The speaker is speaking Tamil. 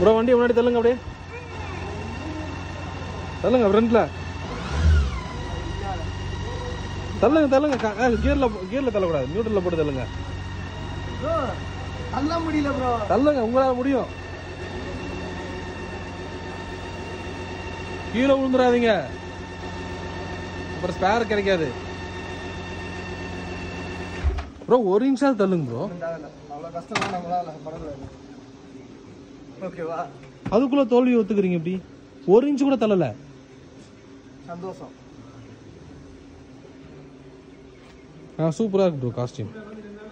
ப்ரோ வண்டியை முன்னாடி தள்ளுங்க அப்படியே தள்ளுங்க ஃப்ரண்ட்ல தள்ளுங்க தள்ளுங்க கியர்ல கியர்ல தள்ளக்கூடாது நியூட்ரல்ல போட்டு தள்ளுங்க ப்ரோ தள்ள முடியல ப்ரோ தள்ளுங்க உங்களால முடியும் கீழே விழுந்துடாதீங்க அப்புறம் ஸ்பேர் கிடைக்காது ப்ரோ ஒரு நிமிஷம் தள்ளுங்க ப்ரோ அவ்வளோ கஷ்டமா நம்மளால பரவாயில்ல ஓகேவா அதுக்குள்ள தோல்வி ஒத்துக்கிறீங்க இப்படி ஒரு இன்ச்சு கூட தள்ளல சந்தோஷம் ஆ சூப்பரா இருக்கு ப்ரோ காஸ்டியூம்